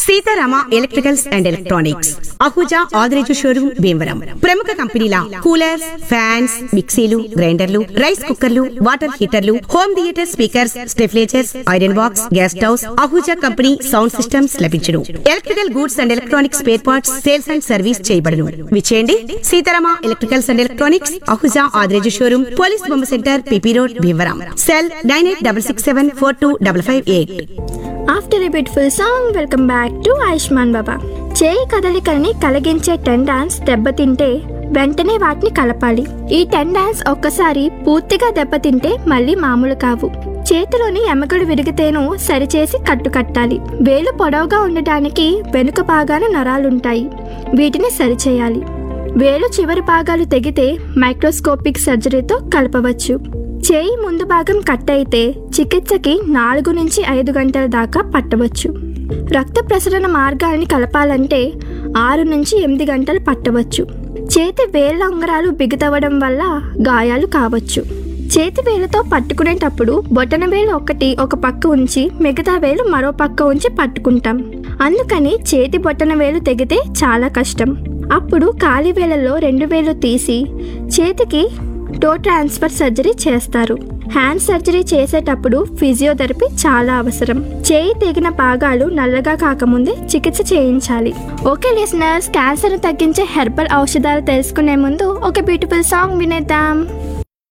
Sitarama electricals and electronics Ahuja Adireju showroom Bhimavaram ప్రముఖ కంపెనీల coolers fans మిక్సీలు గ్రైండర్లు రైస్ కుక్కర్లు వాటర్ హీటర్లు హోమ్ థియేటర్ స్పీకర్స్ స్టెఫ్లేచర్స్ iron box gas stoves Ahuja company sound systems లభించును electrical goods and electronics spare parts sales and service చేయబడును విచేయండి Seetharama electricals and electronics Ahuja Adireju showroom police బొమ్మ centre PP road Bhimavaram cell nine eight double six seven four two double five eight after a beautiful song welcome back to Ayushman Baba చేయి కదలికల్ని కలిగించే tendons దెబ్బతింటే వెంటనే వాటిని కలపాలి ఈ టెండాన్స్ ఒక్కసారి పూర్తిగా దెబ్బతింటే మళ్ళీ మామూలు కావు చేతిలోని ఎముకలు విరిగితేను సరిచేసి కట్టుకట్టాలి వేలు పొడవుగా ఉండటానికి వెనుక భాగాన నరాలుంటాయి వీటిని సరిచేయాలి వేలు చివరి భాగాలు తెగితే మైక్రోస్కోపిక్ సర్జరీతో కలపవచ్చు చేయి ముందు భాగం కట్ అయితే చికిత్సకి నాలుగు నుంచి ఐదు గంటల దాకా పట్టవచ్చు రక్త ప్రసరణ మార్గాన్ని కలపాలంటే ఆరు నుంచి ఎనిమిది గంటలు పట్టవచ్చు చేతి వేళ్ళ ఉంగరాలు బిగుతవ్వడం వల్ల గాయాలు కావచ్చు చేతి వేలుతో పట్టుకునేటప్పుడు బొటన వేలు ఒకటి ఒక పక్క ఉంచి మిగతా వేలు మరో పక్క ఉంచి పట్టుకుంటాం అందుకని చేతి బొటన వేలు తెగితే చాలా కష్టం అప్పుడు కాలి వేలలో రెండు వేలు తీసి చేతికి టో ట్రాన్స్ఫర్ సర్జరీ చేస్తారు హ్యాండ్ సర్జరీ చేసేటప్పుడు ఫిజియోథెరపీ చాలా అవసరం చేయి తెగిన భాగాలు నల్లగా కాకముందే చికిత్స చేయించాలి ఓకే లిసనర్స్ క్యాన్సర్ తగ్గించే హెర్బల్ ఔషధాలు తెలుసుకునే ముందు ఒక బ్యూటిఫుల్ సాంగ్ వినేద్దాం